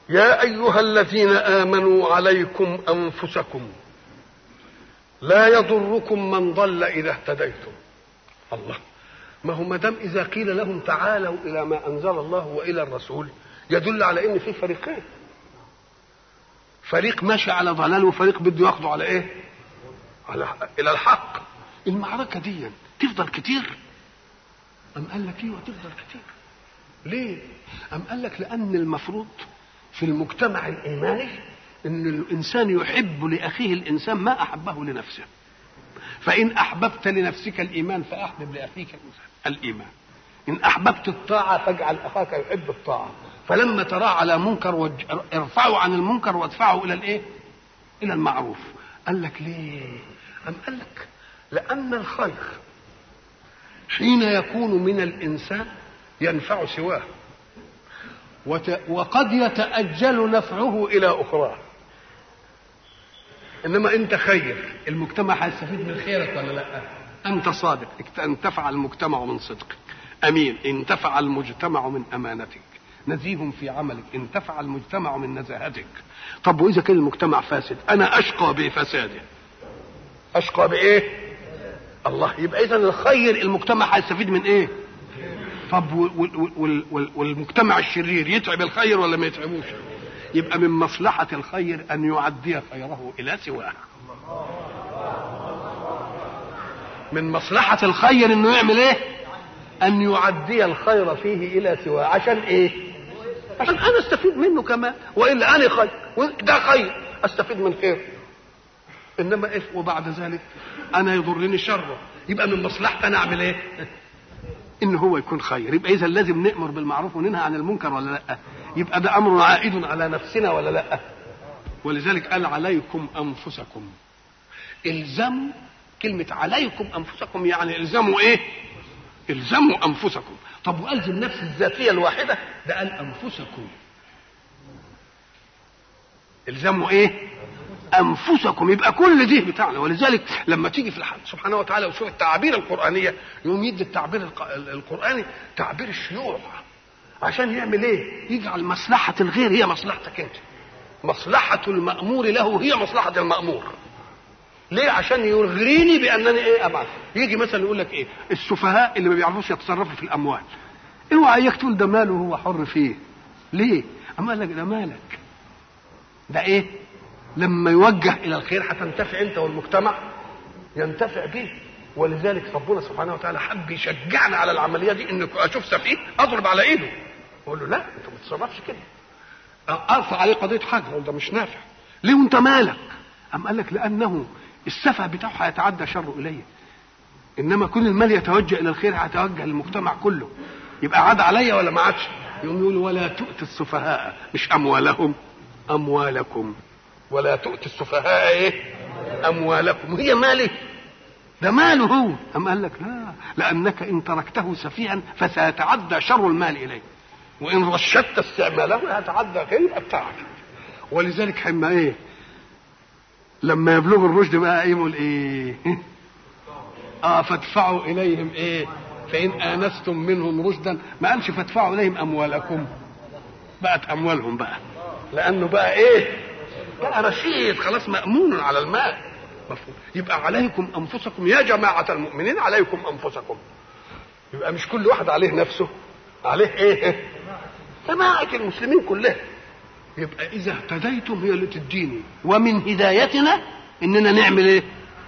يا ايها الذين امنوا عليكم انفسكم لا يضركم من ضل اذا اهتديتم الله ما هو ما دام اذا قيل لهم تعالوا الى ما انزل الله والى الرسول يدل على ان في فريقين فريق ماشي على ضلال وفريق بده ياخده على ايه على الى الحق المعركه دي تفضل كتير ام قال لك ايوه تفضل كتير ليه ام قال لك لان المفروض في المجتمع الايماني ان الانسان يحب لاخيه الانسان ما احبه لنفسه فان احببت لنفسك الايمان فاحبب لاخيك الايمان ان احببت الطاعه فاجعل اخاك يحب الطاعه فلما تراه على منكر وج... ارفعه عن المنكر وادفعه الى الايه الى المعروف قال لك ليه ام قال لك لان الخير حين يكون من الانسان ينفع سواه وت... وقد يتاجل نفعه الى اخراه انما انت خير المجتمع هيستفيد من خيرك ولا لا انت صادق انتفع المجتمع من صدقك امين انتفع المجتمع من امانتك نزيه في عملك انتفع المجتمع من نزاهتك طب واذا كان المجتمع فاسد انا اشقى بفساده اشقى بايه الله يبقى اذا الخير المجتمع هيستفيد من ايه طب والمجتمع الشرير يتعب الخير ولا ما يتعبوش يبقى من مصلحة الخير أن يعدي خيره إلى سواه من مصلحة الخير أنه يعمل إيه أن يعدي الخير فيه إلى سواه عشان إيه عشان أنا أستفيد منه كمان وإلا أنا خير ده خير أستفيد من خير إنما إيه وبعد ذلك أنا يضرني شره يبقى من مصلحتي أنا أعمل إيه ان هو يكون خير يبقى اذا لازم نامر بالمعروف وننهى عن المنكر ولا لا يبقى ده امر عائد على نفسنا ولا لا ولذلك قال عليكم انفسكم الزموا كلمة عليكم انفسكم يعني الزموا ايه الزموا انفسكم طب والزم نفس الذاتية الواحدة ده قال انفسكم الزموا ايه انفسكم يبقى كل دي بتاعنا ولذلك لما تيجي في الحق سبحانه وتعالى وشوف التعابير القرانيه يقوم يدي التعبير القراني تعبير الشيوع عشان يعمل ايه؟ يجعل مصلحه الغير هي مصلحتك انت مصلحه المامور له هي مصلحه المامور ليه عشان يغريني بانني ايه ابعد يجي مثلا يقول لك ايه السفهاء اللي ما بيعرفوش يتصرفوا في الاموال اوعى اياك تقول ده ماله هو حر فيه ليه اما قال لك ده مالك ده ايه لما يوجه الى الخير هتنتفع انت والمجتمع ينتفع به ولذلك ربنا سبحانه وتعالى حب يشجعنا على العمليه دي ان اشوف سفيه اضرب على ايده اقول له لا انت ما تتصرفش كده ارفع عليه قضيه حاجه اقول ده مش نافع ليه وانت مالك ام قال لك لانه السفه بتاعه هيتعدى شره اليه انما كل المال يتوجه الى الخير هيتوجه للمجتمع كله يبقى عاد عليا ولا ما عادش يقوم يقول ولا تؤتي السفهاء مش اموالهم اموالكم ولا تؤتي السفهاء ايه اموالكم هي مالي ده ماله هو أم قال لك لا لأنك إن تركته سفيها فسيتعدى شر المال إليه وإن رشدت استعماله يتعدى خير يبقى بتاعك ولذلك حما إيه لما يبلغ الرشد بقى يقول إيه آه فادفعوا إليهم إيه فإن آنستم منهم رشدا ما قالش فادفعوا إليهم أموالكم بقت أموالهم بقى لأنه بقى إيه بقى رشيد خلاص مأمون على المال مفهوم يبقى عليكم انفسكم يا جماعه المؤمنين عليكم انفسكم يبقى مش كل واحد عليه نفسه عليه ايه جماعه المسلمين كلها يبقى اذا اهتديتم هي اللي تديني ومن هدايتنا اننا نعمل ايه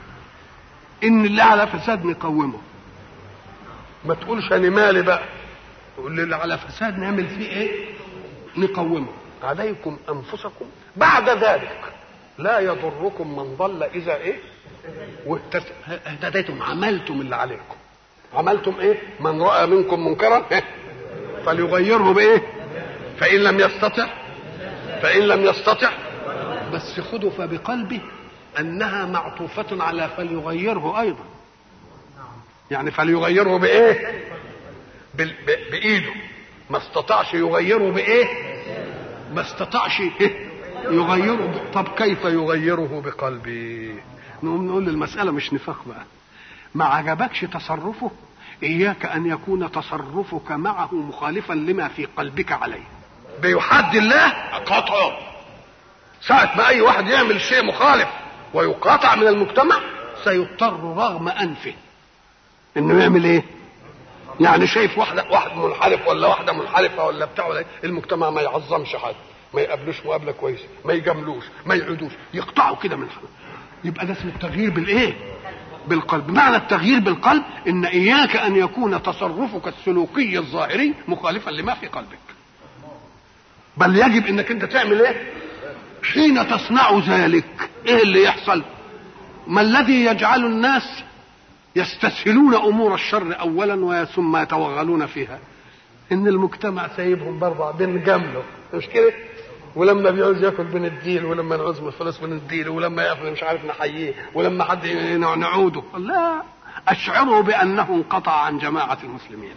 ان اللي على فساد نقومه ما تقولش انا مالي بقى تقول اللي على فساد نعمل فيه ايه نقومه عليكم انفسكم بعد ذلك لا يضركم من ضل اذا ايه واهتديتم عملتم اللي عليكم عملتم ايه من راى منكم منكرا إيه؟ فليغيره بايه فان لم يستطع فان لم يستطع بس خذوا فبقلبه انها معطوفه على فليغيره ايضا يعني فليغيره بايه بايده ما استطاعش يغيره بايه ما استطاعش إيه؟ يغيره طب كيف يغيره بقلبي نقوم نقول المسألة مش نفاق بقى ما عجبكش تصرفه إياك أن يكون تصرفك معه مخالفا لما في قلبك عليه بيحد الله قطعه ساعة ما أي واحد يعمل شيء مخالف ويقاطع من المجتمع سيضطر رغم أنفه إنه يعمل إيه؟ يعني شايف واحدة واحد منحرف ولا واحدة منحرفة ولا بتاع ولا إيه؟ المجتمع ما يعظمش حد ما يقابلوش مقابلة كويسة ما يجاملوش ما يعودوش يقطعوا كده من حد يبقى ده اسمه التغيير بالإيه؟ بالقلب معنى التغيير بالقلب ان اياك ان يكون تصرفك السلوكي الظاهري مخالفا لما في قلبك بل يجب انك انت تعمل ايه حين تصنع ذلك ايه اللي يحصل ما الذي يجعل الناس يستسهلون امور الشر اولا ثم يتوغلون فيها ان المجتمع سايبهم برضه بنجامله مش كده ولما بيعوز ياكل بنديله ولما نعوز من الفلوس بنديله ولما ياكل مش عارف نحييه ولما حد نعوده لا اشعره بانه انقطع عن جماعه المسلمين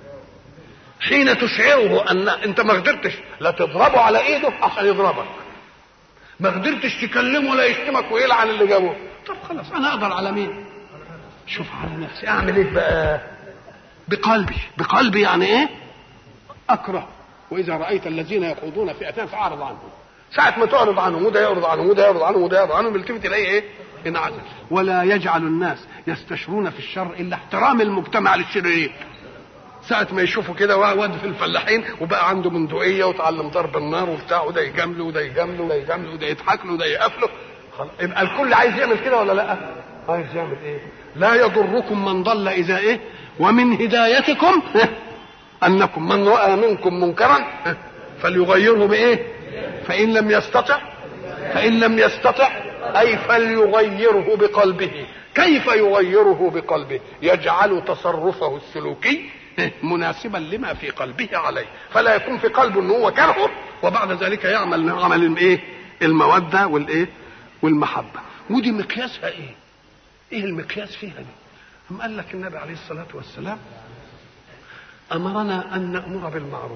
حين تشعره ان انت ما قدرتش لا تضربه على ايده عشان يضربك ما قدرتش تكلمه لا يشتمك ويلعن اللي جابه طب خلاص انا اقدر على مين شوف على نفسي اعمل ايه بقى بقلبي بقلبي يعني ايه اكره واذا رايت الذين يخوضون في اتان فاعرض عنهم ساعة ما تعرض عنهم وده يعرض عنهم وده يعرض عنهم وده يعرض عنهم يلتفت اليه ايه؟ انعزل ولا يجعل الناس يستشرون في الشر الا احترام المجتمع للشريرين ساعة ما يشوفوا كده واد في الفلاحين وبقى عنده بندقية وتعلم ضرب النار وبتاع وده يجامله وده يجامله وده يجامله وده يضحك له وده يقفله يبقى الكل عايز يعمل كده ولا لا؟ عايز يعمل ايه؟ لا يضركم من ضل اذا ايه؟ ومن هدايتكم انكم من راى منكم منكرا فليغيره بايه فان لم يستطع فان لم يستطع اي فليغيره بقلبه كيف يغيره بقلبه يجعل تصرفه السلوكي مناسبا لما في قلبه عليه فلا يكون في قلبه ان هو كرهه وبعد ذلك يعمل عمل الايه الموده والايه والمحبه ودي مقياسها ايه ايه المقياس فيها دي أم قال لك النبي عليه الصلاه والسلام امرنا ان نامر بالمعروف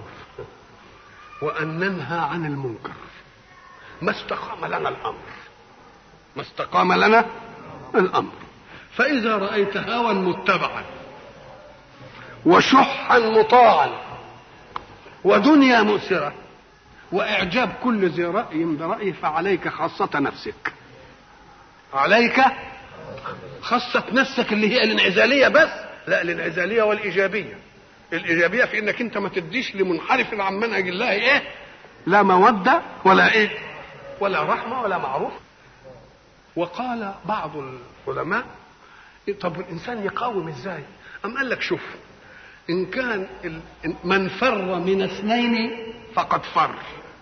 وان ننهى عن المنكر ما استقام لنا الامر ما استقام لنا الامر فاذا رايت هوى متبعا وشحا مطاعا ودنيا مؤسره واعجاب كل ذي راي برايه فعليك خاصه نفسك عليك خاصه نفسك اللي هي الانعزاليه بس لا الانعزاليه والايجابيه الايجابيه في انك انت ما تديش لمنحرف عن منهج الله ايه لا موده ولا ايه ولا رحمه ولا معروف وقال بعض العلماء طب الانسان يقاوم ازاي ام قال لك شوف ان كان من فر من اثنين فقد فر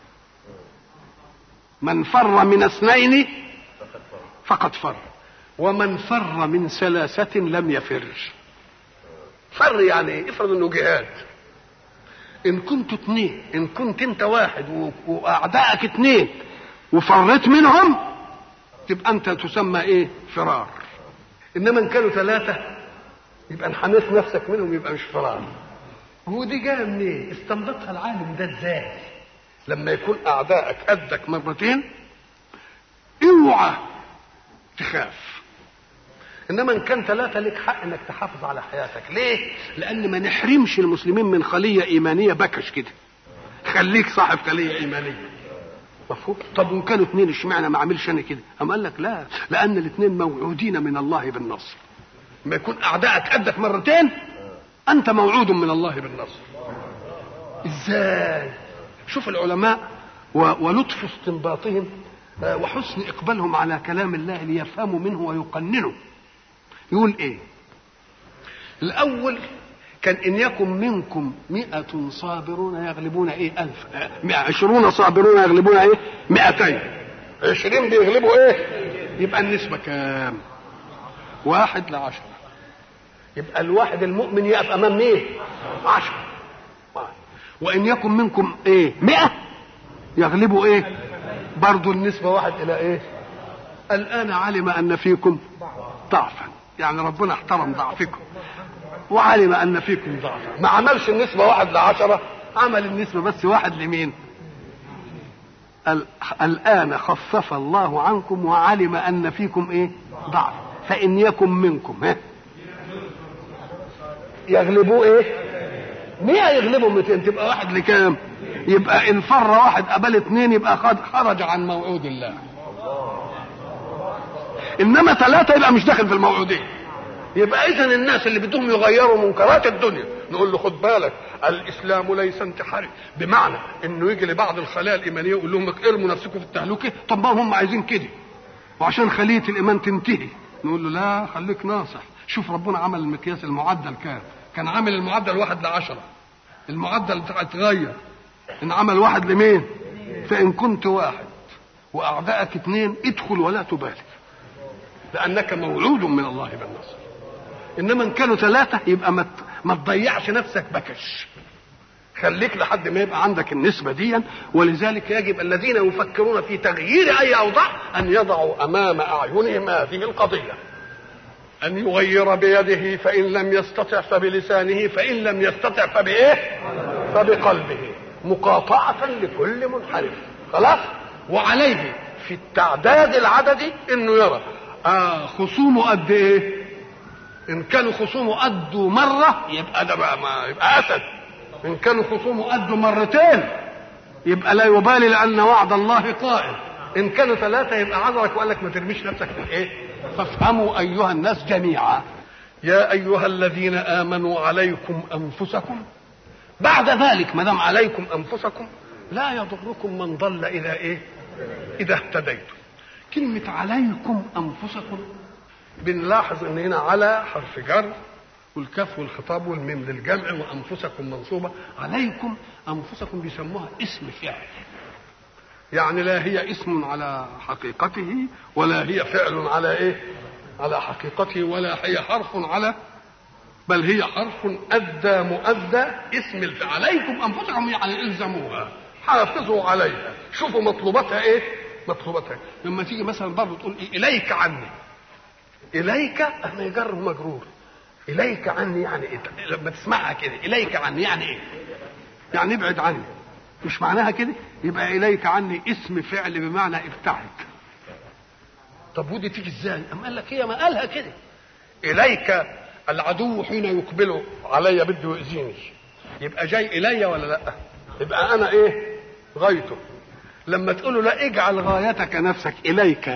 من فر من اثنين فقد فر ومن فر من ثلاثة لم يفر فر يعني ايه افرض انه جهاد ان كنت اتنين ان كنت انت واحد واعدائك اتنين وفريت منهم تبقى انت تسمى ايه فرار انما ان كانوا ثلاثة يبقى انحميت نفسك منهم يبقى مش فرار ودي جايه منين استنبطها العالم ده ازاي لما يكون اعدائك قدك مرتين اوعى تخاف انما ان كان ثلاثه لك حق انك تحافظ على حياتك ليه لان ما نحرمش المسلمين من خليه ايمانيه بكش كده خليك صاحب خليه ايمانيه مفهوم طب وان كانوا اثنين اشمعنى ما عملش انا كده اما قال لك لا لان الاثنين موعودين من الله بالنصر ما يكون اعدائك قدك مرتين انت موعود من الله بالنصر ازاي شوف العلماء ولطف استنباطهم وحسن اقبالهم على كلام الله ليفهموا منه ويقننوا يقول ايه الاول كان ان يكن منكم مئة صابرون يغلبون ايه الف عشرون صابرون يغلبون ايه مئتين عشرين بيغلبوا ايه يبقى النسبة كام واحد لعشرة يبقى الواحد المؤمن يقف امام مين عشرة وان يكن منكم ايه مئة يغلبوا ايه برضو النسبة واحد الى ايه الان علم ان فيكم ضعفا يعني ربنا احترم ضعفكم وعلم ان فيكم ضعفا ما عملش النسبة واحد لعشرة عمل النسبة بس واحد لمين الآن خفف الله عنكم وعلم أن فيكم إيه ضعف فإن يكن منكم ها يغلبوا إيه 100 يغلبوا 200 تبقى واحد لكام يبقى ان فر واحد قبل اثنين يبقى قد خرج عن موعود الله انما ثلاثه يبقى مش داخل في الموعوديه يبقى اذا الناس اللي بدهم يغيروا منكرات الدنيا نقول له خد بالك الاسلام ليس انتحاري بمعنى انه يجي لبعض الخلايا الايمانيه يقول لهم ارموا نفسكم في التهلكه طب ما هم عايزين كده وعشان خليه الايمان تنتهي نقول له لا خليك ناصح شوف ربنا عمل المقياس المعدل كام كان عامل المعدل واحد لعشرة المعدل اتغير ان عمل واحد لمين فان كنت واحد واعدائك اثنين ادخل ولا تبالي لانك موعود من الله بالنصر انما ان كانوا ثلاثه يبقى ما ما تضيعش نفسك بكش خليك لحد ما يبقى عندك النسبة دي ولذلك يجب الذين يفكرون في تغيير أي أوضاع أن يضعوا أمام أعينهم هذه القضية أن يغير بيده فإن لم يستطع فبلسانه فإن لم يستطع فبإيه؟ فبقلبه مقاطعة لكل منحرف خلاص وعليه في التعداد العددي انه يرى آه خصومه قد ايه ان كانوا خصومه قدوا مره يبقى ده بقى ما يبقى اسد ان كانوا خصومه قدوا مرتين يبقى لا يبالي لان وعد الله قائم ان كانوا ثلاثه يبقى عذرك وقال لك ما ترميش نفسك في الايه فافهموا ايها الناس جميعا يا ايها الذين امنوا عليكم انفسكم بعد ذلك ما دام عليكم انفسكم لا يضركم من ضل اذا ايه اذا اهتديتم كلمه عليكم انفسكم بنلاحظ ان هنا على حرف جر والكاف والخطاب والميم للجمع وانفسكم منصوبه عليكم انفسكم بيسموها اسم فعل يعني لا هي اسم على حقيقته ولا هي فعل على ايه على حقيقته ولا هي حرف على بل هي حرف ادى مؤدى اسم الفعل عليكم انفسكم يعني الزموها حافظوا عليها شوفوا مطلوباتها ايه مطلوباتها لما تيجي مثلا برضه تقول إيه اليك عني اليك انا جر مجرور اليك عني يعني إيه؟ لما تسمعها كده اليك عني يعني ايه يعني ابعد عني مش معناها كده يبقى اليك عني اسم فعل بمعنى ابتعد طب ودي تيجي ازاي ام قال لك هي ما قالها كده اليك العدو حين يقبل علي بده يؤذيني يبقى جاي الي ولا لا يبقى انا ايه غايته لما تقول له لا اجعل غايتك نفسك اليك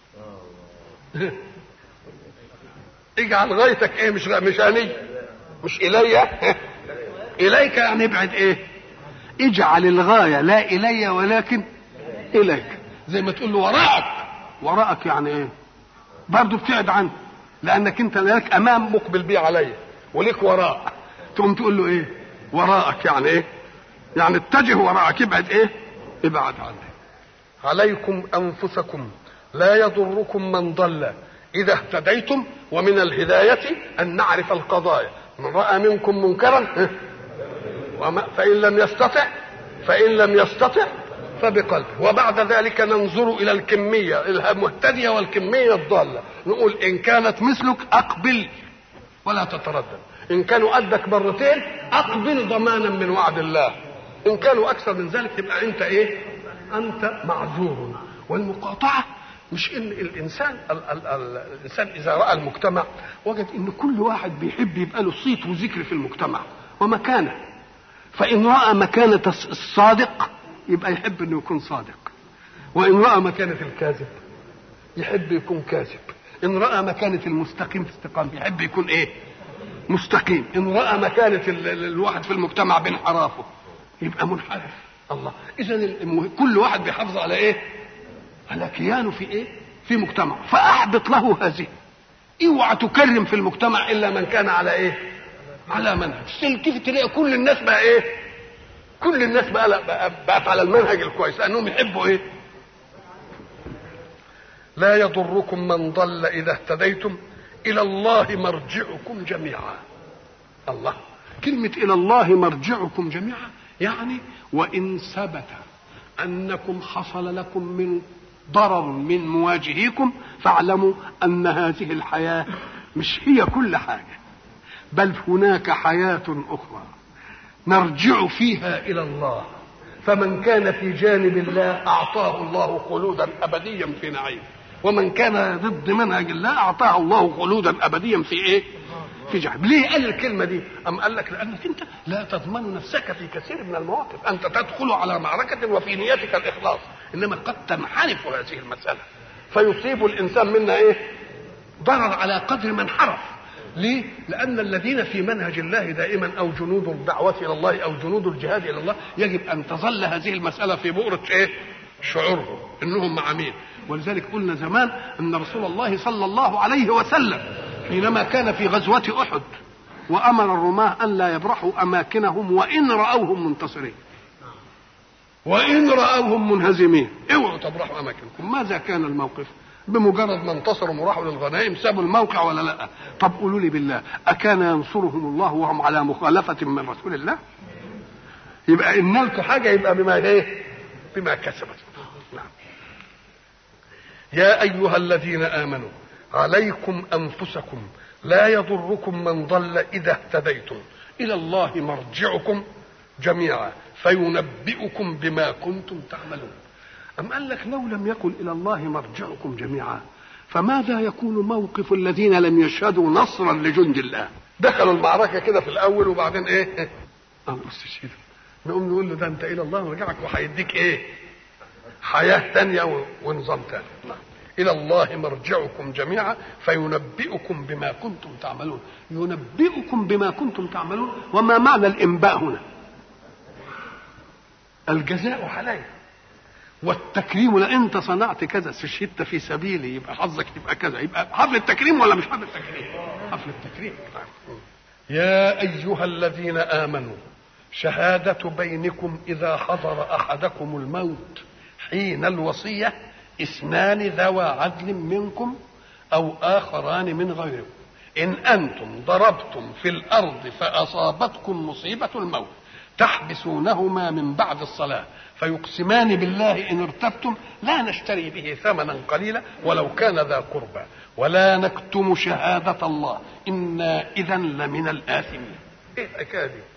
اجعل غايتك ايه مش مش اني مش الي اليك يعني ابعد ايه اجعل الغايه لا الي ولكن اليك زي ما تقول له وراءك وراءك يعني ايه برضه ابتعد عنه لانك انت لك امام مقبل بيه عليا وليك وراء تقوم تقول له ايه وراءك يعني ايه يعني اتجه وراءك ابعد ايه ابعد عنه عليكم انفسكم لا يضركم من ضل اذا اهتديتم ومن الهدايه ان نعرف القضايا من راى منكم منكرا وما فان لم يستطع فان لم يستطع فبقلبه وبعد ذلك ننظر الى الكميه المهتديه والكميه الضاله نقول ان كانت مثلك اقبل ولا تتردد ان كانوا قدك مرتين اقبل ضمانا من وعد الله ان كانوا اكثر من ذلك يبقى انت ايه انت معذور والمقاطعه مش ان الانسان ال ال ال الانسان اذا راى المجتمع وجد ان كل واحد بيحب يبقى له صيت وذكر في المجتمع ومكانه فان راى مكانه الصادق يبقى يحب انه يكون صادق وان راى مكانه الكاذب يحب يكون كاذب ان راى مكانه المستقيم في استقامه يحب يكون ايه مستقيم ان راى مكانه الواحد في المجتمع بانحرافه يبقى منحرف الله اذا كل واحد بيحافظ على ايه على كيانه في ايه في مجتمع فاحبط له هذه اوعى تكرم في المجتمع الا من كان على ايه على منهج تلتفت تلاقي كل الناس بقى ايه كل الناس بقى, بقى بقت على المنهج الكويس لانهم يحبوا ايه لا يضركم من ضل اذا اهتديتم الى الله مرجعكم جميعا الله كلمه الى الله مرجعكم جميعا يعني وان ثبت انكم حصل لكم من ضرر من مواجهيكم فاعلموا ان هذه الحياه مش هي كل حاجه بل هناك حياه اخرى نرجع فيها الى الله فمن كان في جانب الله اعطاه الله خلودا ابديا في نعيم ومن كان ضد منهج الله اعطاه الله خلودا ابديا في ايه في جهنم ليه قال الكلمه دي ام قال لك لانك انت لا تضمن نفسك في كثير من المواقف انت تدخل على معركه وفي نيتك الاخلاص انما قد تنحرف هذه المساله فيصيب الانسان منا ايه ضرر على قدر ما انحرف ليه؟ لأن الذين في منهج الله دائما أو جنود الدعوة إلى الله أو جنود الجهاد إلى الله يجب أن تظل هذه المسألة في بؤرة إيه؟ شعورهم إنهم مع مين؟ ولذلك قلنا زمان أن رسول الله صلى الله عليه وسلم حينما كان في غزوة أحد وأمر الرماة أن لا يبرحوا أماكنهم وإن رأوهم منتصرين وإن رأوهم منهزمين اوعوا تبرحوا أماكنكم ماذا كان الموقف؟ بمجرد ما انتصروا وراحوا للغنائم سابوا الموقع ولا لا طب قولوا لي بالله اكان ينصرهم الله وهم على مخالفه من رسول الله يبقى ان نلقوا حاجه يبقى بما ايه بما كسبت نعم يا ايها الذين امنوا عليكم انفسكم لا يضركم من ضل اذا اهتديتم الى الله مرجعكم جميعا فينبئكم بما كنتم تعملون أم قال لك لو لم يكن إلى الله مرجعكم جميعا فماذا يكون موقف الذين لم يشهدوا نصرا لجند الله دخلوا المعركة كده في الأول وبعدين إيه أنا استشهد نقوم نقول له ده أنت إلى الله مرجعك وهيديك إيه حياة تانية ونظام تاني إلى الله مرجعكم جميعا فينبئكم بما كنتم تعملون ينبئكم بما كنتم تعملون وما معنى الإنباء هنا الجزاء عليه والتكريم لا انت صنعت كذا استشهدت في سبيلي يبقى حظك يبقى كذا يبقى حفل التكريم ولا مش حفل التكريم حفل التكريم يا ايها الذين امنوا شهادة بينكم إذا حضر أحدكم الموت حين الوصية اثنان ذوى عدل منكم أو آخران من غيركم إن أنتم ضربتم في الأرض فأصابتكم مصيبة الموت تحبسونهما من بعد الصلاة فيقسمان بالله إن ارتبتم لا نشتري به ثمنا قليلا ولو كان ذا قربى ولا نكتم شهادة الله إنا إذا لمن الآثمين إيه الحكاية دي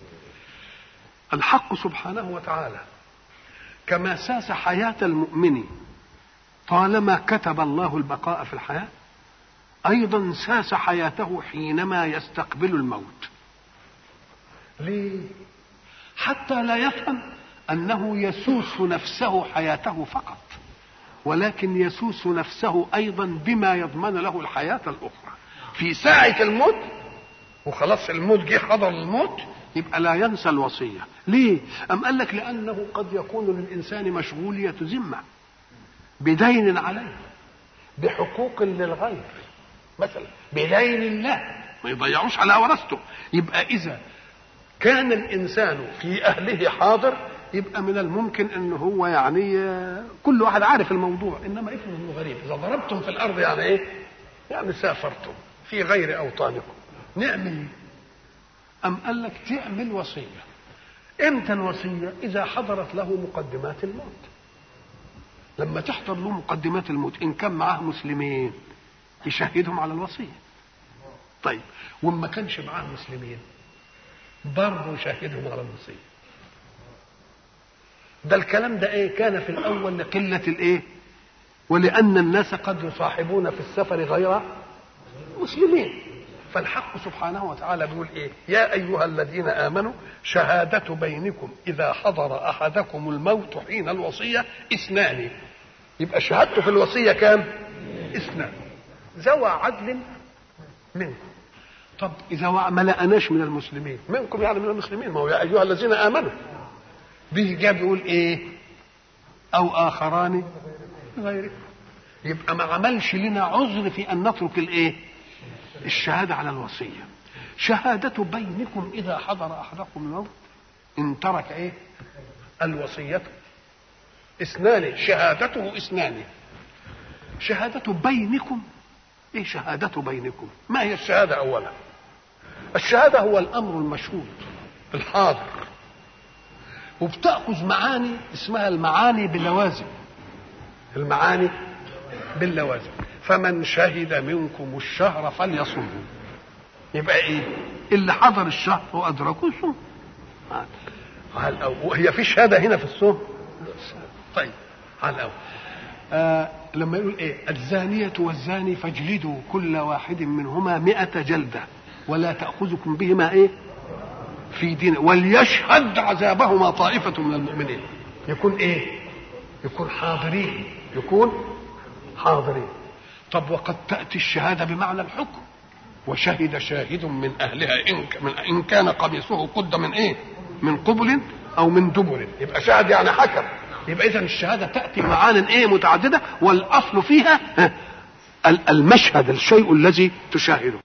الحق سبحانه وتعالى كما ساس حياة المؤمن طالما كتب الله البقاء في الحياة أيضا ساس حياته حينما يستقبل الموت ليه حتى لا يفهم انه يسوس نفسه حياته فقط ولكن يسوس نفسه ايضا بما يضمن له الحياه الاخرى في ساعه الموت وخلاص الموت جه حضر الموت يبقى لا ينسى الوصيه ليه ام قال لك لانه قد يكون للانسان مشغوليه ذمه بدين عليه بحقوق للغير مثلا بدين الله ما يضيعوش على ورثته يبقى اذا كان الانسان في اهله حاضر يبقى من الممكن ان هو يعني كل واحد عارف الموضوع انما افرض انه غريب اذا ضربتم في الارض يعني ايه؟ يعني سافرتم في غير اوطانكم نعمل ايه؟ ام قال لك تعمل وصيه امتى الوصيه؟ اذا حضرت له مقدمات الموت لما تحضر له مقدمات الموت ان كان معاه مسلمين يشهدهم على الوصيه طيب وما كانش معاه مسلمين برضه يشهدهم على الوصيه ده الكلام ده ايه كان في الاول لقله الايه ولان الناس قد يصاحبون في السفر غير مسلمين فالحق سبحانه وتعالى بيقول ايه يا ايها الذين امنوا شهاده بينكم اذا حضر احدكم الموت حين الوصيه اثنان يبقى شهادته في الوصيه كام اثنان ذوى عدل منكم طب اذا ما لقناش من المسلمين منكم يعني من المسلمين ما هو يا ايها الذين امنوا به جاب يقول ايه او اخران غيركم يبقى ما عملش لنا عذر في ان نترك الايه الشهاده على الوصيه شهادة بينكم إذا حضر أحدكم الموت إن ترك إيه؟ الوصية اثنان شهادته اثنان شهادة بينكم إيه شهادة بينكم؟ ما هي الشهادة أولا؟ الشهادة هو الأمر المشهود الحاضر وبتأخذ معاني اسمها المعاني باللوازم المعاني باللوازم فمن شهد منكم الشهر فليصمه يبقى ايه اللي حضر الشهر وادركه الصوم هل وهي في شهاده هنا في الصوم طيب على الاول آه لما يقول ايه الزانية والزاني فاجلدوا كل واحد منهما مئة جلدة ولا تأخذكم بهما إيه في دين وليشهد عذابهما طائفة من المؤمنين يكون إيه يكون حاضرين يكون حاضرين طب وقد تأتي الشهادة بمعنى الحكم وشهد شاهد من أهلها إن من إن كان قميصه قد من إيه من قبل أو من دبر يبقى شهد يعني حكم يبقى إذا الشهادة تأتي معان إيه متعددة والأصل فيها المشهد الشيء الذي تشاهده